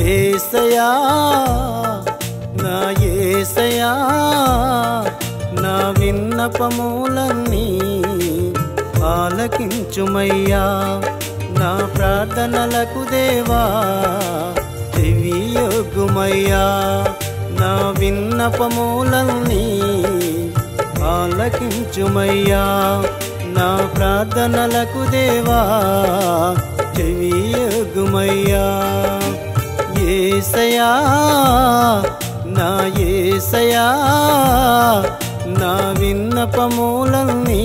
ఏసయా నా ఏసయా నా విన్నపములన్నీ ఆలకించుమయ్యా నా ప్రార్థనలకు దేవా చెవియొగ్గుమయ్యా నా విన్నపములన్నీ ఆలకించుమయ్యా నా ప్రార్థనలకు దేవా చెవియొగ్గుమయ్యా ఏసయా నా ఏసయా నా విన్నపములన్నీ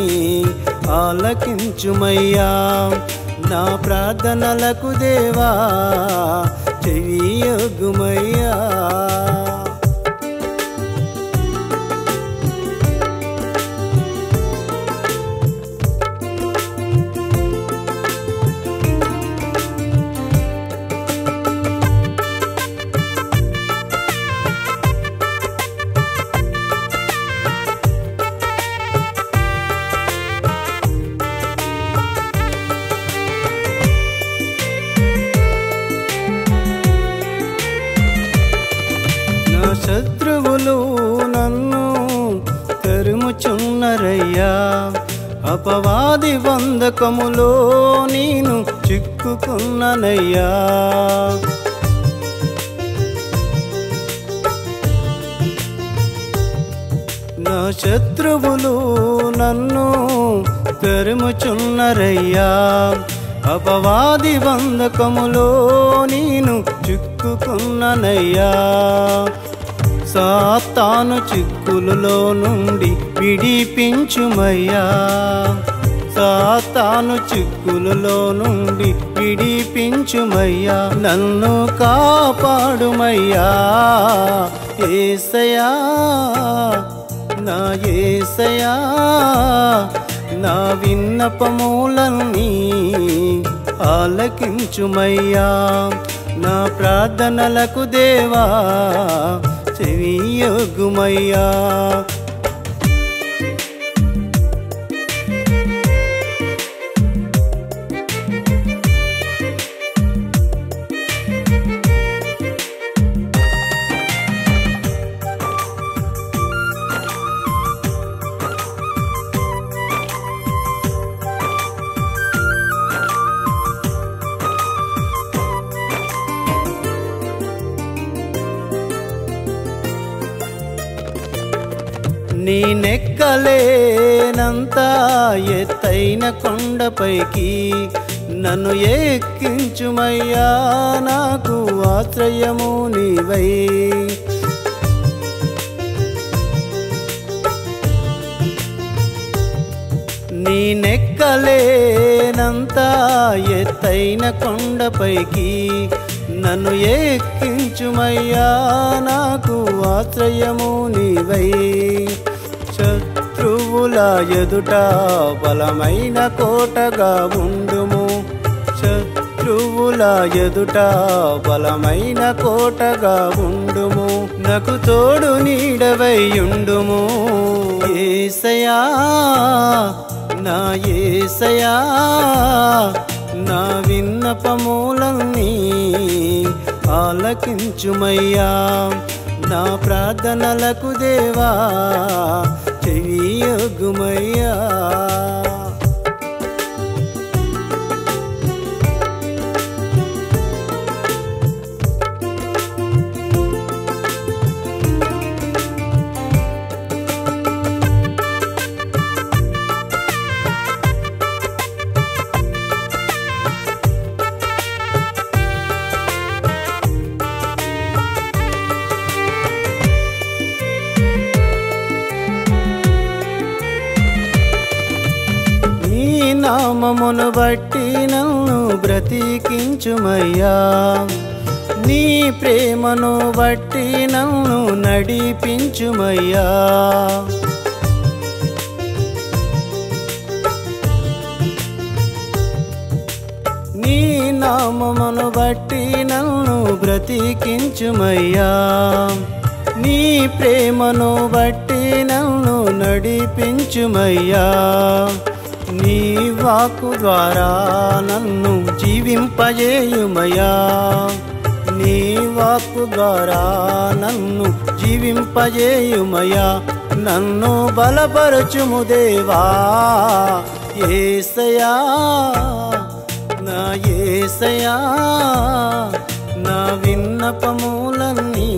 ఆలకించుమయ్యా నా ప్రార్థనలకు దేవా చెవియొగ్గుమయ్యా నా శత్రువులు నన్ను తెరుముచున్నరయ్యా అపవాది వందకములో నేను చిక్కుకున్ననయ్యా నా శత్రువులు నన్ను తెరుముచున్నరయ్యా అపవాది వందకములో నేను చిక్కుకున్ననయ్యా సాతాను చిక్కులలో నుండి విడిపించుమయ్యా సాతాను చిక్కులలో నుండి విడిపించుమయ్యా నన్ను కాపాడుమయ్యా ఏసయా నా ఏసయా నా విన్నపములన్నీ ఆలకించుమయ్యా నా ప్రార్థనలకు దేవా చెవియొగ్గుమయ్యా నేనెక్కలేనంత ఎత్తైన కొండపైకి నన్ను ఎక్కించుమయ్యా నాకు ఆశ్రయము నీవై నేనెక్కలేనంత ఎత్తైన కొండపైకి నన్ను ఎక్కించుమయ్యా నాకు ఆశ్రయము నీవై శత్రువుల ఎదుట బలమైన కోటగా ఉండుము శత్రువుల ఎదుట బలమైన కోటగా ఉండుము నాకు తోడు నీడవైయుండుము ఏసయా నా ఏసయా నా విన్నపములన్నీ ఆలకించుమయ్యా నా ప్రార్థనలకు దేవా చెవియొగ్గుమయ్యా నీ నామమును బట్టి నన్ను బ్రతికించుమయ్యా నీ ప్రేమను బట్టి నన్ను నడిపించుమయ్యా నీ నామమును బట్టి నన్ను బ్రతికించుమయ్యా నీ ప్రేమను బట్టి నన్ను నడిపించుమయ్యా నీ వాకు ద్వారా నన్ను జీవింపజేయుమయ్యా నీ వాక్కు ద్వారా నన్ను జీవింపజేయుమయ్యా నన్ను బలపరచుము దేవా ఏసయా నా ఏసయా నా విన్నపములన్నీ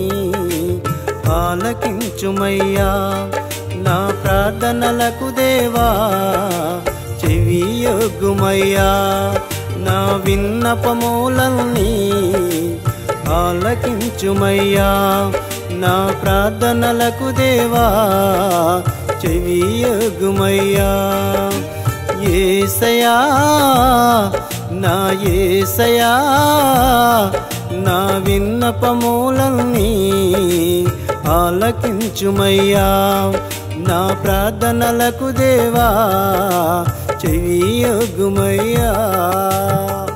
ఆలకించుమయ్యా నా ప్రార్థనలకు దేవా చెవియొగ్గుమయ్యా నా విన్నపములన్నీ ఆలకించుమయ్యా నా ప్రార్థనలకు దేవా చెవియొగ్గుమయ్యా ఏసయా నా ఏసయా నా విన్నపములన్నీ ఆలకించుమయ్యా నా ప్రార్థనలకు దేవా చెవియొగ్గుమయ్యా